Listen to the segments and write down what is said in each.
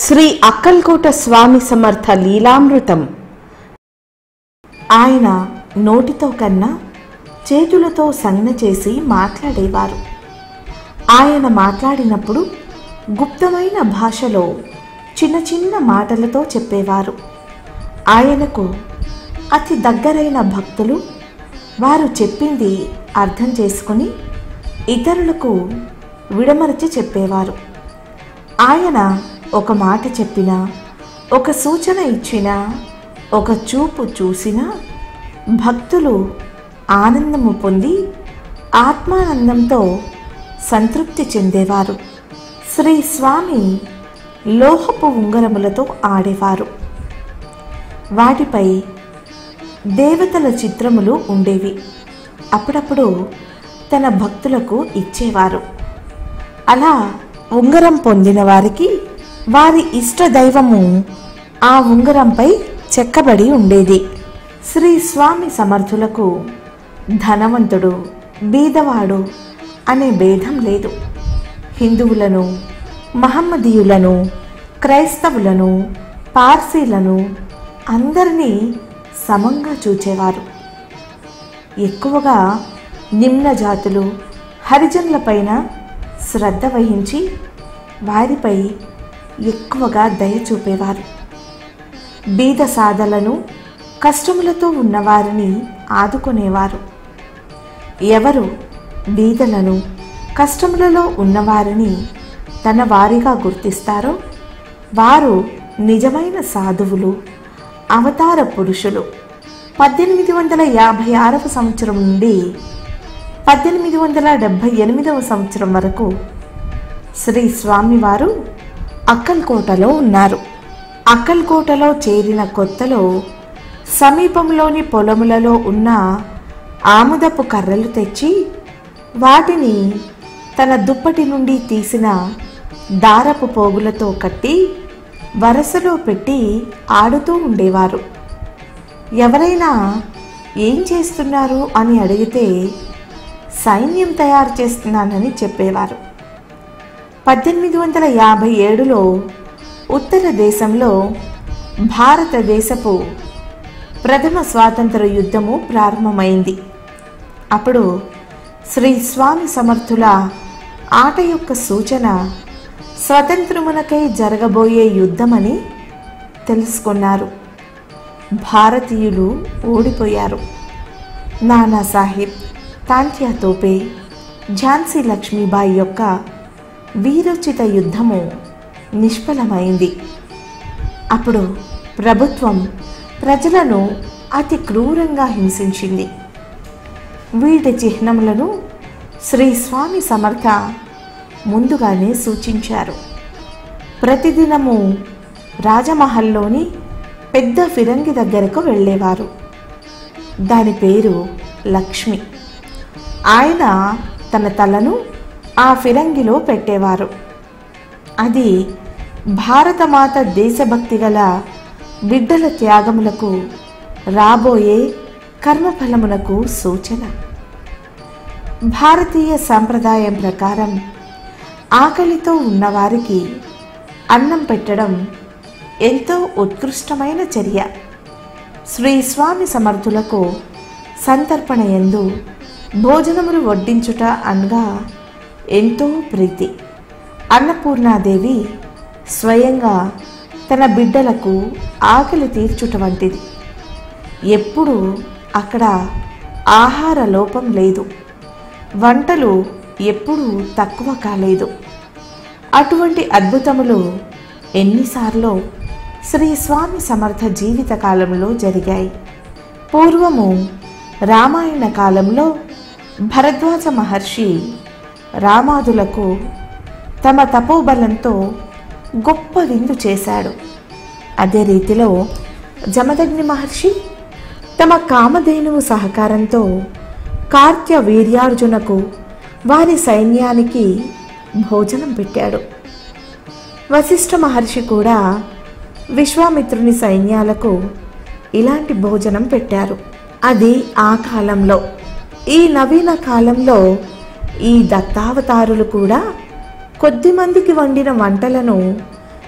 శ్రీ అక్కల్కోట స్వామి సమర్థ లీలామృతం ఆయన నోటితో కన్నా చేతులతో సంజ్ఞ చేసి మాట్లాడేవారు ఆయన మాట్లాడినప్పుడు గుప్తమైన భాషలో చిన్న చిన్న మాటలతో చెప్పేవారు ఆయనకు అతి దగ్గరైన భక్తులు వారు చెప్పింది అర్థం చేసుకుని ఇతరులకు విడమరచి చెప్పేవారు ఆయన ఒక మాట చెప్పినా ఒక సూచన ఇచ్చినా ఒక చూపు చూసినా భక్తులు ఆనందము పొంది ఆత్మానందంతో సంతృప్తి చెందేవారు శ్రీ స్వామి లోహపు ఉంగరములతో ఆడేవారు వాటిపై దేవతల చిత్రములు ఉండేవి అప్పుడప్పుడు తన భక్తులకు ఇచ్చేవారు అలా ఉంగరం పొందిన వారికి వారి ఇష్ట దైవము ఆ ఉంగరంపై చెక్కబడి ఉండేది శ్రీ స్వామి సమర్థులకు ధనవంతుడు బీదవాడు అనే భేదం లేదు హిందువులను మహమ్మదీయులను క్రైస్తవులను పార్సీలను అందరినీ సమంగా చూచేవారు ఎక్కువగా నిమ్న జాతులు హరిజనులపైన శ్రద్ధ వహించి వారిపై ఎక్కువగా దయ చూపేవారు బీద సాధలను కష్టములతో ఉన్నవారిని ఆదుకునేవారు ఎవరు బీదలను కష్టములలో ఉన్నవారిని తన వారిగా గుర్తిస్తారో వారు నిజమైన సాధువులు అవతార పురుషులు పద్దెనిమిది వందల యాభై ఆరవ సంవత్సరం నుండి పద్దెనిమిది వందల డెబ్భై ఎనిమిదవ సంవత్సరం వరకు శ్రీ స్వామివారు అక్కల్కోటలో ఉన్నారు అక్కల్కోటలో చేరిన కొత్తలో సమీపంలోని పొలములలో ఉన్న ఆముదపు కర్రలు తెచ్చి వాటిని తన దుప్పటి నుండి తీసిన దారపు పోగులతో కట్టి వరసలో పెట్టి ఆడుతూ ఉండేవారు ఎవరైనా ఏం చేస్తున్నారు అని అడిగితే సైన్యం తయారు చేస్తున్నానని చెప్పేవారు పద్దెనిమిది వందల యాభై ఏడులో ఉత్తర దేశంలో భారతదేశపు ప్రథమ స్వాతంత్ర యుద్ధము ప్రారంభమైంది అప్పుడు శ్రీ స్వామి సమర్థుల ఆట యొక్క సూచన స్వతంత్రమునకై జరగబోయే యుద్ధమని తెలుసుకున్నారు భారతీయులు ఓడిపోయారు నానా సాహిబ్ తాంత్యా తోపే ఝాన్సీ లక్ష్మీబాయి యొక్క వీరోచిత యుద్ధము నిష్ఫలమైంది అప్పుడు ప్రభుత్వం ప్రజలను అతి క్రూరంగా హింసించింది వీటి చిహ్నములను శ్రీ స్వామి సమర్థ ముందుగానే సూచించారు ప్రతిదినము రాజమహల్లోని పెద్ద ఫిరంగి దగ్గరకు వెళ్ళేవారు దాని పేరు లక్ష్మి ఆయన తన తలను ఆ ఫిరంగిలో పెట్టేవారు అది భారతమాత దేశభక్తి గల బిడ్డల త్యాగములకు రాబోయే కర్మఫలమునకు సూచన భారతీయ సంప్రదాయం ప్రకారం ఆకలితో ఉన్నవారికి అన్నం పెట్టడం ఎంతో ఉత్కృష్టమైన చర్య శ్రీ స్వామి సమర్థులకు సంతర్పణ ఎందు భోజనములు వడ్డించుట అనగా ఎంతో ప్రీతి అన్నపూర్ణాదేవి స్వయంగా తన బిడ్డలకు ఆకలి తీర్చుట వంటిది ఎప్పుడు అక్కడ ఆహార లోపం లేదు వంటలు ఎప్పుడూ తక్కువ కాలేదు అటువంటి అద్భుతములు ఎన్నిసార్లు శ్రీ స్వామి సమర్థ జీవిత కాలంలో జరిగాయి పూర్వము రామాయణ కాలంలో భరద్వాజ మహర్షి రామాదులకు తమ తపోబలంతో గొప్ప విందు చేశాడు అదే రీతిలో జమదగ్ని మహర్షి తమ కామధేనువు సహకారంతో కార్త్య వీర్యార్జునకు వారి సైన్యానికి భోజనం పెట్టాడు వశిష్ఠ మహర్షి కూడా విశ్వామిత్రుని సైన్యాలకు ఇలాంటి భోజనం పెట్టారు అది ఆ కాలంలో ఈ నవీన కాలంలో ఈ దత్తావతారులు కూడా కొద్ది మందికి వండిన వంటలను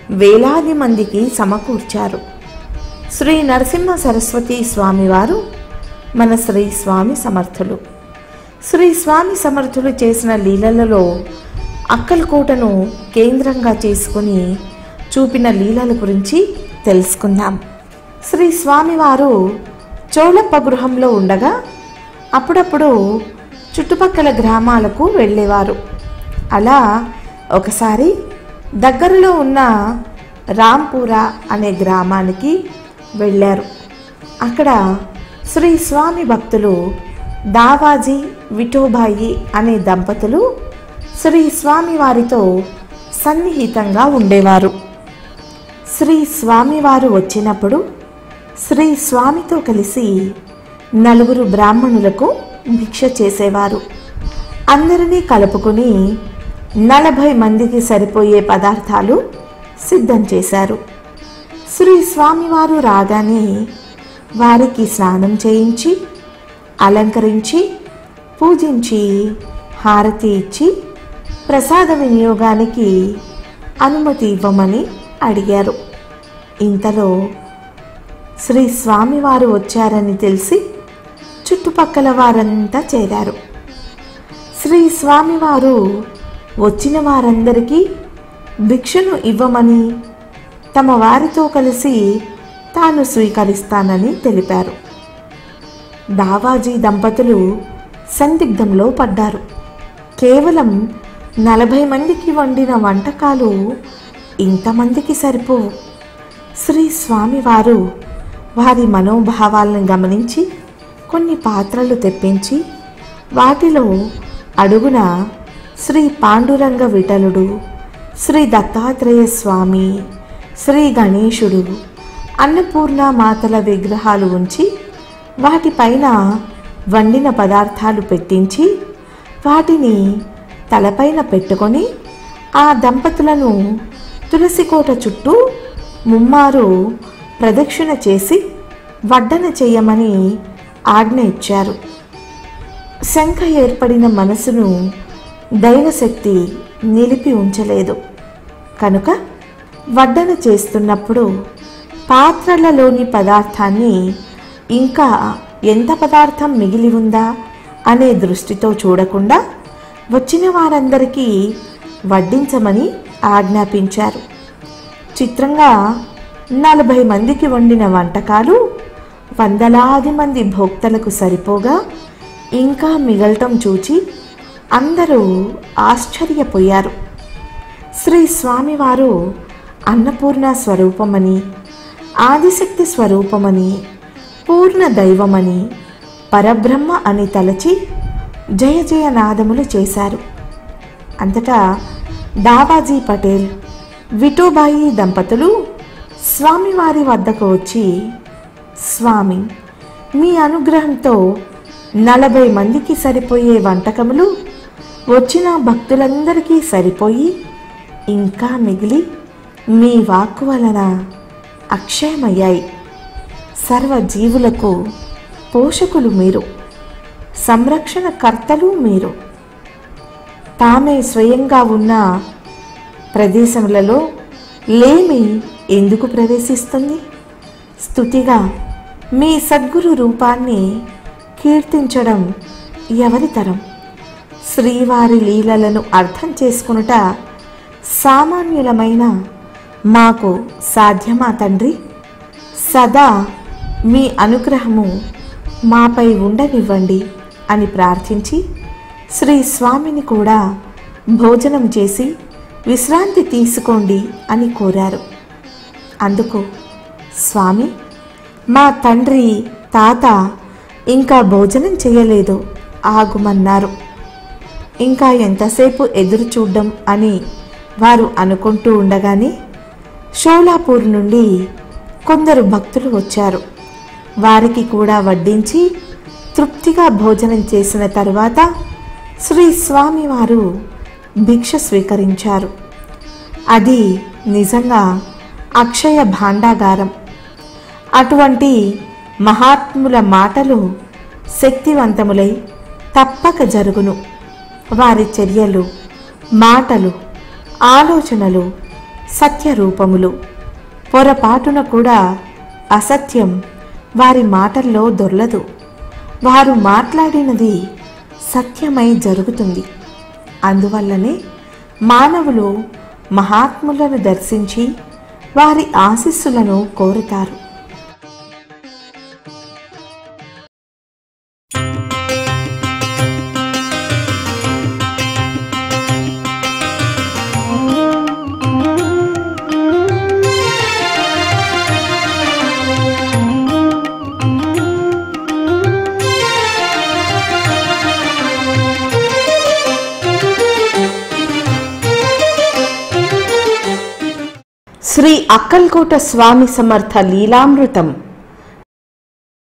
వేలాది మందికి సమకూర్చారు శ్రీ నరసింహ సరస్వతి స్వామివారు మన శ్రీ స్వామి సమర్థులు శ్రీ స్వామి సమర్థులు చేసిన లీలలలో అక్కలకోటను కేంద్రంగా చేసుకుని చూపిన లీలల గురించి తెలుసుకుందాం శ్రీ స్వామివారు చోళప్ప గృహంలో ఉండగా అప్పుడప్పుడు చుట్టుపక్కల గ్రామాలకు వెళ్ళేవారు అలా ఒకసారి దగ్గరలో ఉన్న రాంపూర అనే గ్రామానికి వెళ్ళారు అక్కడ శ్రీ స్వామి భక్తులు దావాజీ విఠోబాయి అనే దంపతులు శ్రీ స్వామి వారితో సన్నిహితంగా ఉండేవారు శ్రీ స్వామివారు వచ్చినప్పుడు శ్రీ స్వామితో కలిసి నలుగురు బ్రాహ్మణులకు భిక్ష చేసేవారు అందరినీ కలుపుకుని నలభై మందికి సరిపోయే పదార్థాలు సిద్ధం చేశారు శ్రీ స్వామివారు రాగానే వారికి స్నానం చేయించి అలంకరించి పూజించి హారతి ఇచ్చి ప్రసాద వినియోగానికి అనుమతి ఇవ్వమని అడిగారు ఇంతలో శ్రీ స్వామివారు వచ్చారని తెలిసి చుట్టుపక్కల వారంతా చేరారు శ్రీ స్వామివారు వచ్చిన వారందరికీ భిక్షను ఇవ్వమని తమ వారితో కలిసి తాను స్వీకరిస్తానని తెలిపారు దావాజీ దంపతులు సందిగ్ధంలో పడ్డారు కేవలం నలభై మందికి వండిన వంటకాలు ఇంతమందికి సరిపోవు శ్రీ స్వామివారు వారి మనోభావాలను గమనించి కొన్ని పాత్రలు తెప్పించి వాటిలో అడుగున శ్రీ పాండురంగ విఠలుడు శ్రీ దత్తాత్రేయ స్వామి శ్రీ గణేశుడు అన్నపూర్ణ మాతల విగ్రహాలు ఉంచి వాటిపైన వండిన పదార్థాలు పెట్టించి వాటిని తలపైన పెట్టుకొని ఆ దంపతులను తులసికోట చుట్టూ ముమ్మారు ప్రదక్షిణ చేసి వడ్డన చేయమని ఆజ్ఞ ఇచ్చారు శంఖ ఏర్పడిన మనసును దైవశక్తి నిలిపి ఉంచలేదు కనుక వడ్డన చేస్తున్నప్పుడు పాత్రలలోని పదార్థాన్ని ఇంకా ఎంత పదార్థం మిగిలి ఉందా అనే దృష్టితో చూడకుండా వచ్చిన వారందరికీ వడ్డించమని ఆజ్ఞాపించారు చిత్రంగా నలభై మందికి వండిన వంటకాలు వందలాది మంది భోక్తలకు సరిపోగా ఇంకా మిగలటం చూచి అందరూ ఆశ్చర్యపోయారు శ్రీ స్వామివారు అన్నపూర్ణ స్వరూపమని ఆదిశక్తి స్వరూపమని పూర్ణ దైవమని పరబ్రహ్మ అని తలచి జయ జయ నాదములు చేశారు అంతటా దాబాజీ పటేల్ విఠోబాయి దంపతులు స్వామివారి వద్దకు వచ్చి స్వామి మీ అనుగ్రహంతో నలభై మందికి సరిపోయే వంటకములు వచ్చిన భక్తులందరికీ సరిపోయి ఇంకా మిగిలి మీ వాక్కు వలన అక్షయమయ్యాయి సర్వ జీవులకు పోషకులు మీరు సంరక్షణ కర్తలు మీరు తామే స్వయంగా ఉన్న ప్రదేశములలో లేమి ఎందుకు ప్రవేశిస్తుంది స్థుతిగా మీ సద్గురు రూపాన్ని కీర్తించడం ఎవరి తరం శ్రీవారి లీలలను అర్థం చేసుకునుట సామాన్యులమైన మాకు సాధ్యమా తండ్రి సదా మీ అనుగ్రహము మాపై ఉండనివ్వండి అని ప్రార్థించి శ్రీ స్వామిని కూడా భోజనం చేసి విశ్రాంతి తీసుకోండి అని కోరారు అందుకు స్వామి మా తండ్రి తాత ఇంకా భోజనం చేయలేదు ఆగుమన్నారు ఇంకా ఎంతసేపు ఎదురు చూడ్డం అని వారు అనుకుంటూ ఉండగానే షోలాపూర్ నుండి కొందరు భక్తులు వచ్చారు వారికి కూడా వడ్డించి తృప్తిగా భోజనం చేసిన తరువాత శ్రీ స్వామివారు భిక్ష స్వీకరించారు అది నిజంగా అక్షయ భాండాగారం అటువంటి మహాత్ముల మాటలు శక్తివంతములై తప్పక జరుగును వారి చర్యలు మాటలు ఆలోచనలు సత్య రూపములు పొరపాటున కూడా అసత్యం వారి మాటల్లో దొర్లదు వారు మాట్లాడినది సత్యమై జరుగుతుంది అందువల్లనే మానవులు మహాత్ములను దర్శించి వారి ఆశీస్సులను కోరుతారు శ్రీ అక్కల్కోట స్వామి సమర్థ లీలామృతం